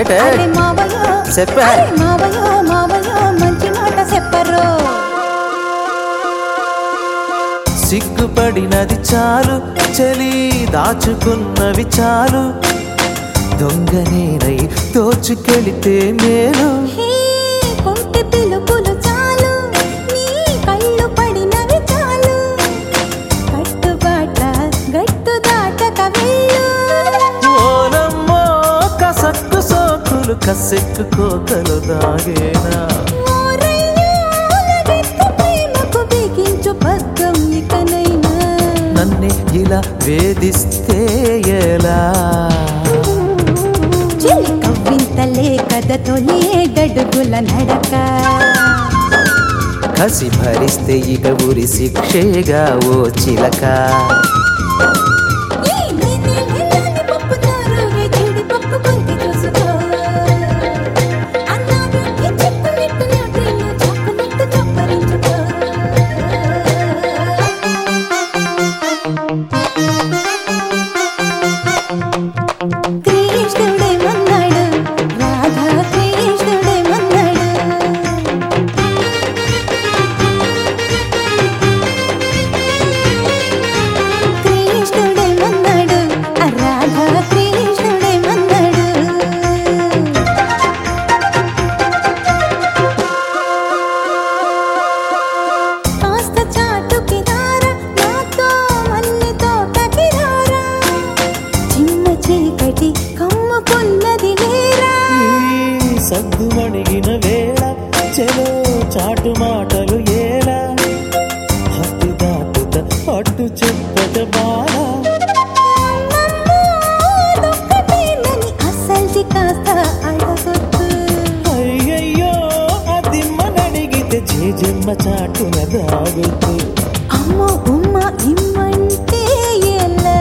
ఏటే అరే మావయ్య చెప్పే. అరే మావయ్య మావయ్య మంచి మాట చెప్పరు సిగ్గుపడినది చాలు చలి దాచుకున్నవి చాలు దొంగనేనై దోచుకెళితే మేలు హే కొంటి పిలుపులు చాలు నీ కళ్ళు పడినవి చాలు కట్టుబాట గట్టు దాటక వెళ్ళు ఓలమ్మో కసక్కు సోకులు కసెక్కు కోకలు దాగేనా ఓరయ్యో, లగెత్తు ప్రేమకు బిగించు పగ్గం ఇకనైనా నన్నే ఇలా వేధిస్తే ఎలా చెలి కవ్వింతలే కథ తొలి గడుగుల నడక కసి భరిస్తే ఇక ఉరి శిక్షేగా ఓ చిలక ఈ నేనే వెళ్ళని పప్పు చారువే చెడి పప్పు కొంచె చూసుకో అన్నాడు ఈ చెప్పునెట్టు నా ప్రేమ చాకునెట్టు చప్పరించుకో కృష్ణుడే మన్నాడు రాధా కృష్ణుడే మన్నాడు కృష్ణుడే మన్నాడు ఆ రాధా కృష్ణుడే మన్నాడు కాస్త చాటుకి రారా నాతో మల్లె తోటకి రారా చిన్న చీకటి కమ్ముకున్నది లేరా ఈ సద్దు అణిగిన వేళ చెలో చాటు మాటలు ఏలా హద్దు దాటుత అడ్డు చెప్పట బాలా అదొక్కటేనని అసల్ది కాస్త అడగొద్దు అయ్యయ్యో అది మనడిగితే జేజమ్మ చాటున దాగుతూ అమ్మో ఉమ్మ ఇమ్మంటే ఎలా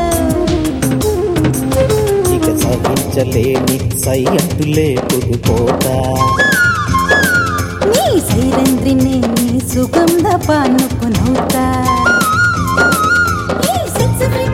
ఇక సహించలేని సై అంటూ లేపుకుపోతా నీ సైరంద్రిని నీ సుగంధ పానుకునవుతా ఈ సెక్స్